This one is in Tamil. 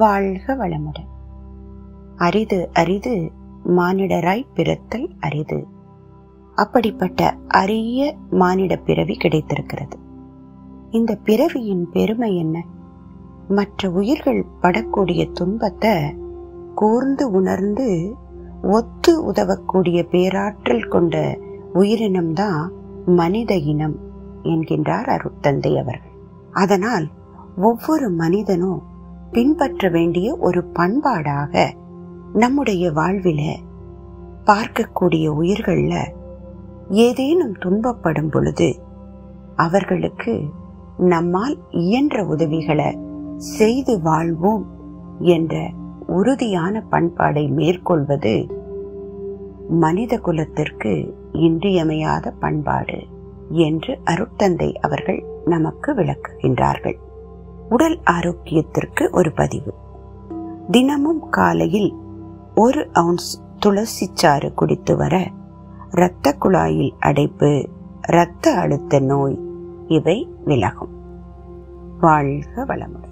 வாழ்க வளமுடன் அரிது அரிது மானிடராய் பிறத்தல் அரிது அப்படிப்பட்ட அரிய மானிட பிறவி கிடைத்திருக்கிறது இந்த பிறவியின் பெருமை என்ன மற்ற உயிர்கள் படக்கூடிய துன்பத்தை கூர்ந்து உணர்ந்து ஒத்து உதவக்கூடிய பேராற்றல் கொண்ட உயிரினம்தான் மனித இனம் என்கின்றார் அருட்தந்தை அவர்கள் அதனால் ஒவ்வொரு மனிதனும் பின்பற்ற வேண்டிய ஒரு பண்பாடாக நம்முடைய வாழ்வில பார்க்கக்கூடிய உயிர்கள்ல ஏதேனும் துன்பப்படும் பொழுது அவர்களுக்கு நம்மால் இயன்ற உதவிகளை செய்து வாழ்வோம் என்ற உறுதியான பண்பாடை மேற்கொள்வது மனித குலத்திற்கு இன்றியமையாத பண்பாடு என்று அருட்தந்தை அவர்கள் நமக்கு விளக்குகின்றார்கள் உடல் ஆரோக்கியத்திற்கு ஒரு பதிவு தினமும் காலையில் ஒரு அவுன்ஸ் துளசி சாறு குடித்து வர இரத்த குழாயில் அடைப்பு இரத்த அழுத்த நோய் இவை விலகும் வாழ்க வளமுடன்